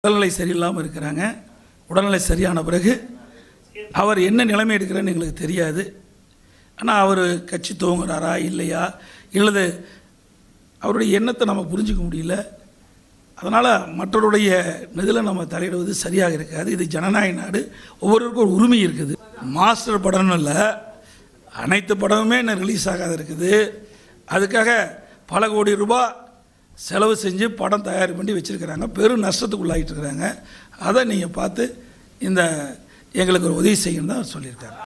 உடல்நிலை சரியில்லாமல் இருக்கிறாங்க உடல்நிலை சரியான பிறகு அவர் என்ன நிலைமை எடுக்கிறேன்னு எங்களுக்கு தெரியாது ஆனால் அவர் கட்சி துவங்குறாரா இல்லையா இல்லது அவருடைய எண்ணத்தை நம்ம புரிஞ்சுக்க முடியல அதனால் மற்றவருடைய இதில் நம்ம தலையிடுவது சரியாக இருக்காது இது ஜனநாயக நாடு ஒவ்வொருவருக்கும் ஒரு உரிமை இருக்குது மாஸ்டர் படம்னு இல்லை அனைத்து படமுமே இன்னும் ரிலீஸ் ஆகாத இருக்குது அதுக்காக பல கோடி ரூபாய் செலவு செஞ்சு படம் தயார் பண்ணி வச்சுருக்கிறாங்க பெரும் நஷ்டத்துக்கு உள்ளாகிட்டு இருக்கிறாங்க அதை நீங்கள் பார்த்து இந்த எங்களுக்கு ஒரு உதவி செய்யணும் தான் சொல்லியிருக்காங்க